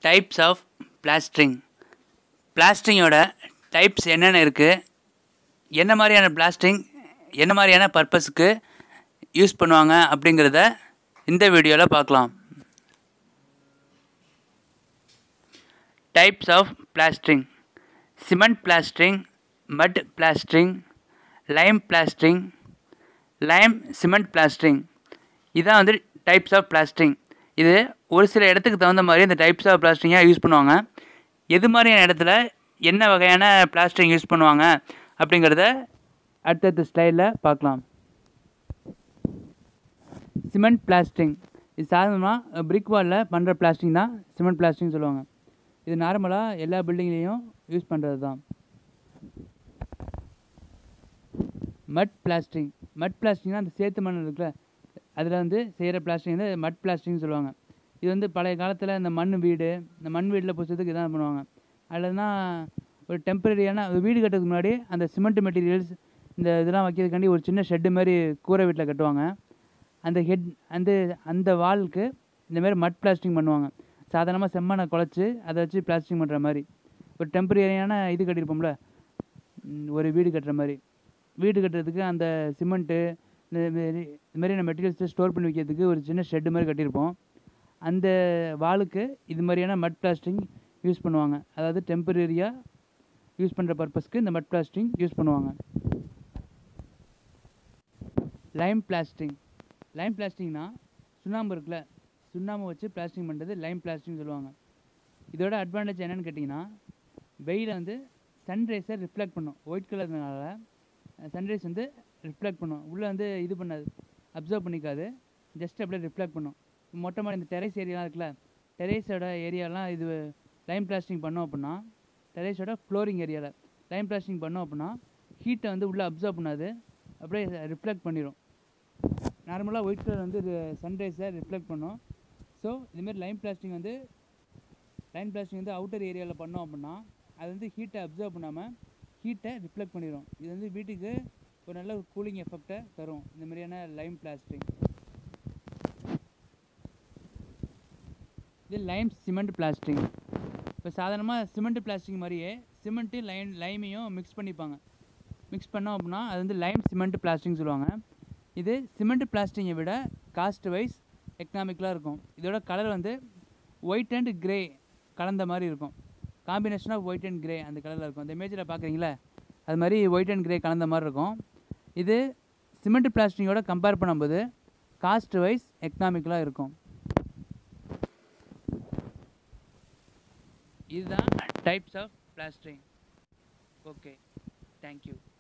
types of plastering பிளாஸ்டரிங்கோட types என்னென்ன இருக்குது என்ன மாதிரியான பிளாஸ்டிங் என்ன மாதிரியான பர்பஸுக்கு யூஸ் பண்ணுவாங்க அப்படிங்கிறத இந்த வீடியோவில் பார்க்கலாம் types of plastering cement plastering mud plastering lime plastering lime cement plastering இதான் வந்து டைப்ஸ் ஆஃப் பிளாஸ்டரிங் இது ஒரு சில இடத்துக்கு தகுந்த மாதிரி இந்த டைப்ஸ் ஆஃப் பிளாஸ்டரிங்காக யூஸ் பண்ணுவாங்க எது மாதிரியான இடத்துல என்ன வகையான பிளாஸ்டரிங் யூஸ் பண்ணுவாங்க அப்படிங்கிறத அடுத்தடுத்த ஸ்லைடில் பார்க்கலாம் சிமெண்ட் பிளாஸ்டிங் இது சாதாரணமாக பிரிக் வாலில் பண்ணுற பிளாஸ்டிங் தான் சிமெண்ட் பிளாஸ்டிங் சொல்லுவாங்க இது நார்மலாக எல்லா பில்டிங்லேயும் யூஸ் பண்ணுறது தான் மட் பிளாஸ்டிங் மட் பிளாஸ்டிங்னா அந்த சேத்து மண் இருக்குல்ல அதில் வந்து செய்கிற பிளாஸ்டிங் வந்து மட் பிளாஸ்டிங்னு சொல்லுவாங்க இது வந்து பழைய காலத்தில் இந்த மண் வீடு இந்த மண் வீட்டில் புதுசத்துக்கு இதான் பண்ணுவாங்க அதில்னா ஒரு டெம்பரரியான ஒரு வீடு கட்டுறதுக்கு முன்னாடி அந்த சிமெண்ட் மெட்டீரியல்ஸ் இந்த இதெல்லாம் வைக்கிறதுக்காண்டி ஒரு சின்ன ஷெட்டு மாதிரி கூரை வீட்டில் கட்டுவாங்க அந்த ஹெட் அந்த அந்த வாலுக்கு இந்த மாதிரி மட் பிளாஸ்டிங் பண்ணுவாங்க சாதாரணமாக செம்மண்ணை குழச்சி அதை வச்சு பிளாஸ்டிங் பண்ணுற மாதிரி ஒரு டெம்பரரியான இது கட்டியிருப்போம்ல ம், ஒரு வீடு கட்டுற மாதிரி வீடு கட்டுறதுக்கு அந்த சிமெண்ட்டு இந்த மாரி இந்த மாதிரியான மெட்டீரியல்ஸை ஸ்டோர் பண்ணி வைக்கிறதுக்கு ஒரு சின்ன ஷெட்டு மாதிரி கட்டியிருப்போம் அந்த வாலுக்கு இது மாதிரியான மட் பிளாஸ்டிங் யூஸ் பண்ணுவாங்க அதாவது டெம்பரரியாக யூஸ் பண்ணுற பர்பஸ்க்கு இந்த மட் பிளாஸ்டிங் யூஸ் பண்ணுவாங்க லைம் பிளாஸ்டிங் லைம் பிளாஸ்டிங்னா சுண்ணாம்பு இருக்குல்ல சுண்ணாம்பு வச்சு பிளாஸ்டிங் பண்ணுறது லைம் பிளாஸ்டிங் சொல்லுவாங்க இதோட அட்வான்டேஜ் என்னன்னு கேட்டிங்கன்னா வெயிலை வந்து சன்ரைஸை ரிஃப்ளெக்ட் பண்ணும் ஒயிட் கலர்னால சன்ரைஸ் வந்து ரிஃப்ளெக்ட் பண்ணும் உள்ளே வந்து இது பண்ணாது அப்சர்வ் பண்ணிக்காது ஜஸ்ட் அப்படியே ரிஃப்ளெக்ட் பண்ணும் மொட்டை மாடி இந்த டெரேஸ் ஏரியாலாம் இருக்குல்ல டெரேஸோட ஏரியாலாம் இது லைம் பிளாஸ்டிங் பண்ணோம் அப்படின்னா டெரேஸோட ஃப்ளோரிங் ஏரியாவில் லைம் பிளாஸ்டிங் பண்ணோம் அப்படின்னா ஹீட்டை வந்து உள்ளே அப்சர்வ் பண்ணாது அப்படியே ரிஃப்ளெக்ட் பண்ணிடும் நார்மலாக ஒயிட் கலர் வந்து சன்ரைஸை ரிஃப்ளெக்ட் பண்ணும் ஸோ இதுமாரி லைம் பிளாஸ்டிங் வந்து லைன் பிளாஸ்டிங் வந்து அவுட்டர் ஏரியாவில் பண்ணோம் அப்படின்னா அது வந்து ஹீட்டை அப்சர்வ் பண்ணாமல் ஹீட்டை ரிஃப்ளெக்ட் பண்ணிடும் இது வந்து வீட்டுக்கு ஒரு நல்ல ஒரு கூலிங் எஃபெக்டை தரும் இந்த மாதிரியான லைம் பிளாஸ்டிங் இது லைம் சிமெண்ட் பிளாஸ்டிங் இப்போ சாதாரணமாக சிமெண்ட் பிளாஸ்டிக் மாதிரியே சிமெண்ட்டு லைம் லைமையும் மிக்ஸ் பண்ணிப்பாங்க மிக்ஸ் பண்ணோம் அப்படின்னா அது வந்து லைம் சிமெண்ட் பிளாஸ்டிங் சொல்லுவாங்க இது சிமெண்ட் பிளாஸ்டிங்கை விட காஸ்ட் வைஸ் எக்கனாமிக்கலாக இருக்கும் இதோட கலர் வந்து ஒயிட் அண்ட் கிரே கலந்த மாதிரி இருக்கும் combination of white and grey அந்த கலரில் இருக்கும் அந்த இமேஜில் பார்க்குறீங்களா அது மாதிரி ஒயிட் அண்ட் கிரே கலந்த மாதிரி இருக்கும் இது சிமெண்ட் பிளாஸ்டிங்கோட கம்பேர் பண்ணும்போது காஸ்ட் வைஸ் எக்கனாமிக்கலாக இருக்கும் இதுதான் types of plastering okay thank you